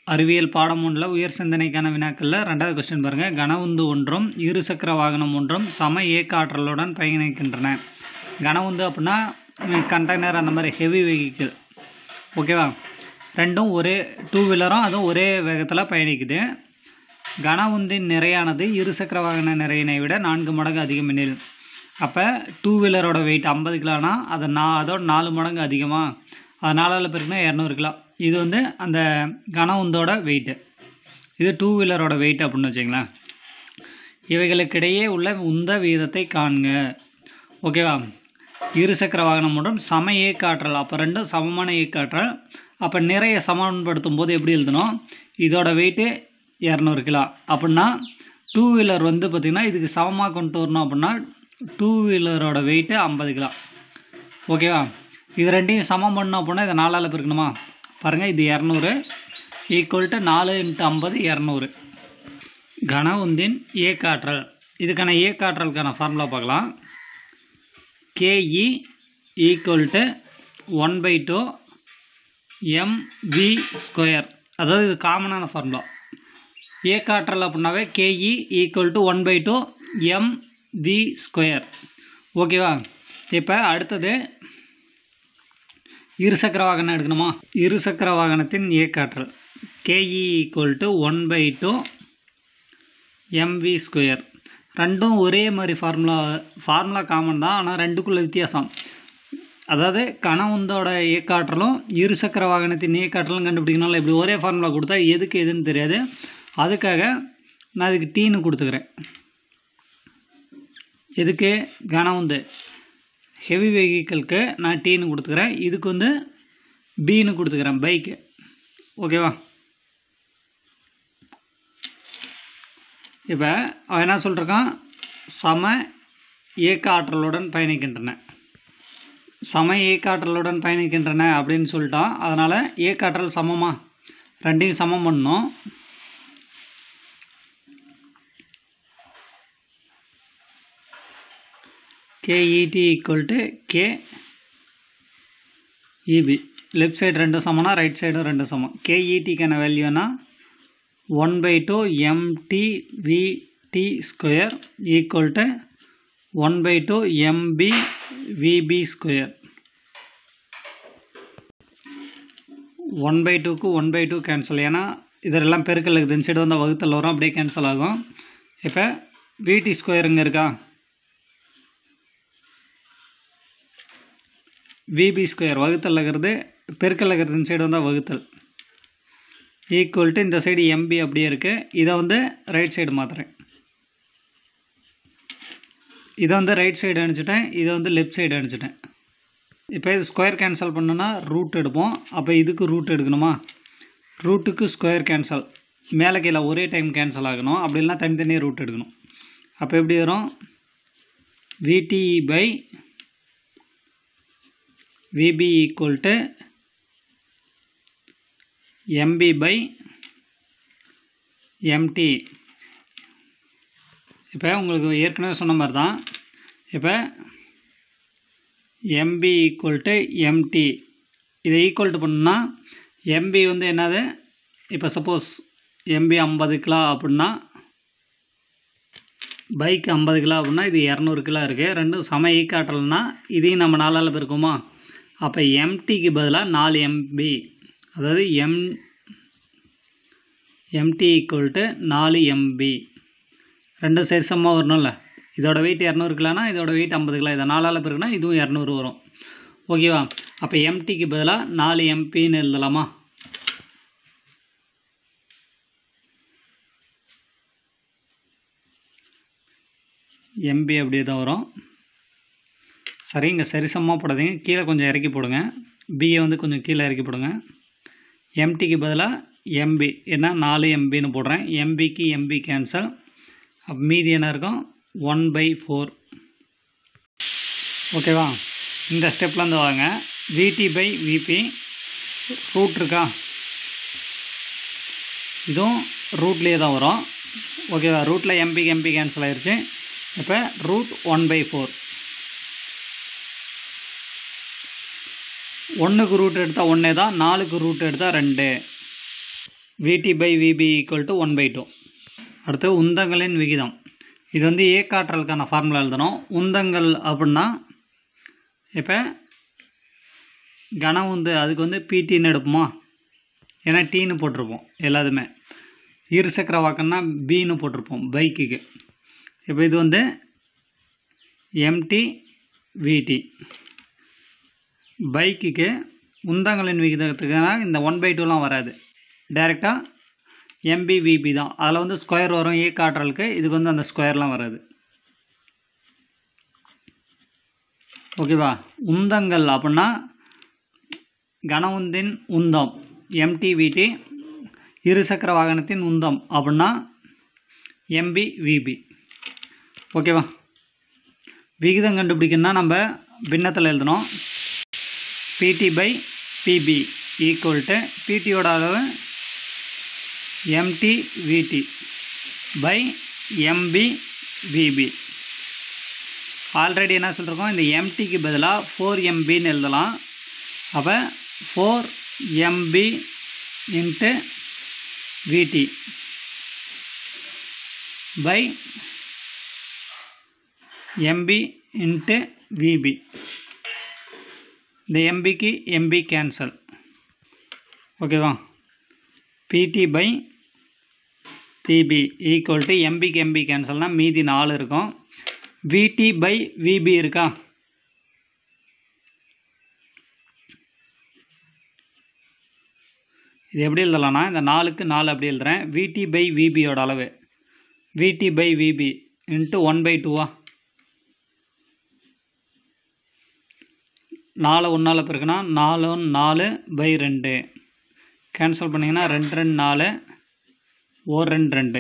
அறிவியல் பாடம் ஒன்றில் உயர் சிந்தனைக்கான வினாக்களில் ரெண்டாவது கொஸ்டின் பாருங்கள் கனவுந்து ஒன்றும் இருசக்கர வாகனம் ஒன்றும் சம இயக்க ஆற்றலுடன் பயணிக்கின்றன கனவுந்து அப்படின்னா கண்டெய்னர் அந்த மாதிரி ஹெவி வெஹிக்கிள் ஓகேவா ரெண்டும் ஒரே டூ வீலரும் அதுவும் ஒரே வேகத்தில் பயணிக்குது கனவுந்தின் நிறையானது இருசக்கர வாகன நிறையினை விட நான்கு மடங்கு அதிகம் எனில் அப்போ டூ வீலரோட வெயிட் ஐம்பது கிலோனா அதை நான் அதோட நாலு மடங்கு அதிகமாக அது நாலால் பெருக்குனா இரநூறு கிலோ இது வந்து அந்த கனவுந்தோட வெயிட்டு இது டூ வீலரோட வெயிட் அப்படின்னு வச்சுங்களேன் இவைகளுக்கிடையே உள்ள உந்த வீதத்தை காண்க ஓகேவா இருசக்கர வாகனம் மற்றும் சம இயக்காற்றல் அப்போ ரெண்டும் சமமான இயக்காற்றல் அப்போ நிறைய சமன்படுத்தும் போது எப்படி எழுதணும் இதோட வெயிட்டு இரநூறு கிலோ அப்படின்னா டூ வீலர் வந்து பார்த்திங்கன்னா இதுக்கு சமமாக கொண்டு வரணும் அப்படின்னா டூ வீலரோட வெயிட்டு ஐம்பது கிலோ ஓகேவா இது ரெண்டையும் சமம் பண்ணோம் அப்படின்னா இதை நாலால் பெருக்கணுமா பாருங்கள் இது இரநூறு ஈக்குவல் டு நாலு இன்ட்டு ஐம்பது இரநூறு கன உந்தின் இயக்காற்றல் இதுக்கான இயக்காற்றலுக்கான ஃபார்முலா பார்க்கலாம் KE equal to one by two MV square அதாவது இது காமனான ஃபார்முலா இயக்காற்றல் அப்படின்னாவே KE equal to one by two M V square ஓகேவா இப்போ அடுத்தது இருசக்கர வாகனம் எடுக்கணுமா இருசக்கர வாகனத்தின் இயக்காற்றல் KE equal to one by two MV square ரெண்டும் ஒரே மாதிரி ஃபார்முலா ஃபார்முலா காமன் தான் ஆனால் ரெண்டுக்குள்ள வித்தியாசம் அதாவது கனவுந்தோட இயக்காற்றலும் இருசக்கர வாகனத்தின் இயக்காற்றலும் கண்டுபிடிக்கணும்ல இப்படி ஒரே ஃபார்முலா கொடுத்தா எதுக்கு எதுன்னு தெரியாது அதுக்காக நான் இதுக்கு டீன்னு கொடுத்துக்கிறேன் எதுக்கு கனவுந்து ஹெவி வெஹிக்கிளுக்கு நான் டீன்னு கொடுத்துக்கிறேன் இதுக்கு வந்து பீன்னு கொடுத்துக்கிறேன் பைக்கு ஓகேவா இப்போ அவன் என்ன சொல்லிருக்கான் சம இயக்க ஆற்றலுடன் பயணிக்கின்றன சம இயக்க ஆற்றலுடன் பயணிக்கின்றன அப்படின்னு சொல்லிட்டான் அதனால் இயக்க ஆற்றல் சமமா ரெண்டையும் சமம் பண்ணணும் KET equal to K EB left side ரெண்டும் சமம்னா ரைட் சைடும் ரெண்டும் சமம் கேஇடிக்கான வேல்யூனா one by two MT VT square equal to one by two MB VB square one by டூக்கு ஒன் பை டூ கேன்சல் ஏன்னா இதெல்லாம் பெருக்கல் இருக்குது இந்த சைடு வந்தால் வகுத்தல் வரும் அப்படியே கேன்சல் ஆகும் இப்போ விடி ஸ்கொயர் இங்கே இருக்கா விபி ஸ்கொயர் வகுத்தல் இருக்கிறது பெருக்கல் இருக்கிறது இந்த சைடு வந்தால் வகுத்தல் ஈக்குவல் டு இந்த சைடு எம்பி அப்படியே இருக்குது இதை வந்து ரைட் சைடு மாற்றுறேன் இதை வந்து ரைட் சைடு அனுப்பிச்சிட்டேன் இதை வந்து லெஃப்ட் சைடு அனுப்பிச்சிட்டேன் இப்போ இது ஸ்கொயர் கேன்சல் பண்ணோன்னா ரூட் எடுப்போம் அப்போ இதுக்கு ரூட் எடுக்கணுமா ரூட்டுக்கு ஸ்கொயர் கேன்சல் மேலே கீழே ஒரே டைம் கேன்சல் ஆகணும் அப்படி இல்லைனா தனித்தனியாக ரூட் எடுக்கணும் அப்போ எப்படி வரும் VTE by VB equal to MB by MT இப்போ உங்களுக்கு ஏற்கனவே சொன்ன மாதிரி தான் இப்போ எம்பி ஈக்குவல் டு எம்டி இதை ஈக்குவல் டு பண்ணால் எம்பி வந்து என்னது இப்போ சப்போஸ் எம்பி ஐம்பது கிலோ அப்படின்னா பைக் ஐம்பது கிலோ அப்படின்னா இது இரநூறு கிலோ இருக்குது ரெண்டும் சம ஈக்காற்றல்னா இதையும் நம்ம நாலால் இருக்குமா அப்போ எம்டிக்கு பதிலாக நாலு எம்பி அதாவது எம் எம்டி ஈக்குவல் டு நாலு எம்பி ரெண்டும் சரி சமமாக வரணும்ல இதோட வெயிட் இரநூறு கிலோனா இதோட வெயிட் ஐம்பது கிலோ இதை நாலால் பிறகுனா இதுவும் இரநூறு வரும் ஓகேவா அப்போ எம்டிக்கு பதிலாக நாலு எம்பின்னு எழுதலாமா எம்பி அப்படியே தான் வரும் சரி இங்கே சரிசமமாக போடாதீங்க கீழே கொஞ்சம் இறக்கி போடுங்க பிஏ வந்து கொஞ்சம் கீழே இறக்கி போடுங்க எம்டிக்கு பதிலாக எம்பி ஏன்னா நாலு எம்பின்னு போடுறேன் எம்பிக்கு எம்பி கேன்சல் அப்போ மீதி என்ன இருக்கும் ஒன் பை ஃபோர் ஓகேவா இந்த ஸ்டெப்லேருந்து வாங்க விடி பை விபி ரூட் இருக்கா இதுவும் ரூட்லேயே தான் வரும் ஓகேவா ரூட்டில் எம்பிக்கு எம்பி கேன்சல் ஆயிடுச்சு இப்போ ரூட் ஒன் பை ஃபோர் ஒன்றுக்கு ரூட் எடுத்தால் ஒன்றே தான் நாலுக்கு ரூட் எடுத்தால் ரெண்டு VT by VB equal to one by two அடுத்து உந்தங்களின் விகிதம் இது வந்து ஏக்காற்றலுக்கான ஃபார்முலா எழுதணும் உந்தங்கள் அப்படின்னா இப்போ கன உந்து அதுக்கு வந்து பிடின்னு எடுப்போமா ஏன்னா டீன்னு போட்டிருப்போம் எல்லாத்துமே இருசக்கர வாக்கம்னா பின்னு போட்டிருப்போம் பைக்குக்கு இப்போ இது வந்து எம்டி விடி பைக்குக்கு உந்தங்களின் விகிதத்துக்காக இந்த ஒன் பை டூலாம் வராது டைரெக்டாக எம்பிவிபி தான் அதில் வந்து ஸ்கொயர் வரும் ஏ காற்றலுக்கு இதுக்கு வந்து அந்த ஸ்கொயர்லாம் வராது ஓகேவா உந்தங்கள் அப்படின்னா கனவுந்தின் உந்தம் எம்டிவிடி இருசக்கர வாகனத்தின் உந்தம் அப்படின்னா எம்பி விபி ஓகேவா விகிதம் கண்டுபிடிக்கணும்னா நம்ம பின்னத்தில் எழுதணும் PT by PB equal to பிடியோட அளவு எம்டி விடி பை எம்பி விபி ஆல்ரெடி என்ன சொல்லிருக்கோம் இந்த எம்டிக்கு பதிலாக ஃபோர் எம்பின்னு எழுதலாம் அப்போ four MB into VT by MB into VB இந்த எம்பிக்கு எம்பி கேன்சல் ஓகேவா PT by PB equal to எம்பிக்கு எம்பி கேன்சல்னால் மீதி நாலு இருக்கும் விடி பை விபி இருக்கா இது எப்படி எழுதலாம்னா இந்த நாலுக்கு நாலு அப்படி எழுதுறேன் விடி பை விபியோட அளவு VT by VB into one by டூவா நாலு ஒன்றால் பிறகுனா நாலு நாலு பை ரெண்டு கேன்சல் பண்ணிங்கன்னா ரெண்டு ரெண்டு நாலு ஓர் ரெண்டு ரெண்டு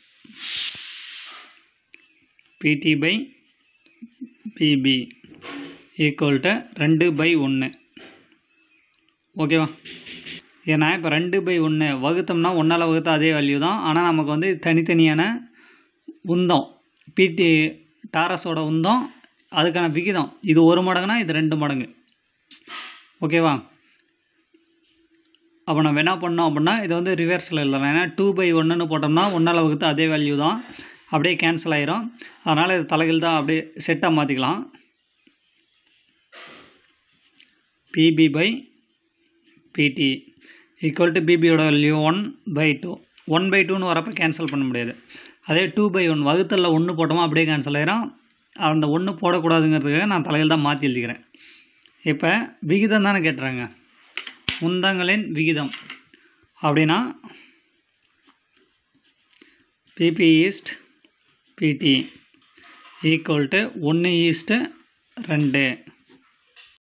PT by PB equal to ரெண்டு பை ஒன்று ஓகேவா ஏன்னா இப்போ ரெண்டு பை ஒன்று வகுத்தோம்னா ஒன்றால் வகுத்தா அதே வேல்யூ தான் ஆனால் நமக்கு வந்து தனித்தனியான உந்தம் பிடி டாரஸோட உந்தம் அதுக்கான விகிதம் இது ஒரு மடங்குனா இது ரெண்டு மடங்கு ஓகேவா அப்போ நம்ம என்ன பண்ணோம் அப்படின்னா இதை வந்து ரிவர்ஸில் எழுதலாம் ஏன்னா டூ பை ஒன்றுன்னு போட்டோம்னா ஒன்றால் வகுத்து அதே வேல்யூ தான் அப்படியே கேன்சல் ஆயிரும் அதனால் இது தலைகள் தான் அப்படியே செட்டாக மாற்றிக்கலாம் PB by PT equal to பிபியோட value one by two one by டூன்னு வரப்போ கேன்சல் பண்ண முடியாது அதே டூ பை ஒன் வகுத்தலில் ஒன்று போட்டோமா அப்படியே கேன்சல் ஆயிரும் அந்த ஒன்று போடக்கூடாதுங்கிறதுக்காக நான் தலையில் தான் மாற்றி எழுதிக்கிறேன் இப்போ விகிதம் தானே கேட்டுறாங்க உந்தங்களின் விகிதம் அப்படின்னா PB is to PD equal to ஒன்று ஈஸ்ட்டு ரெண்டு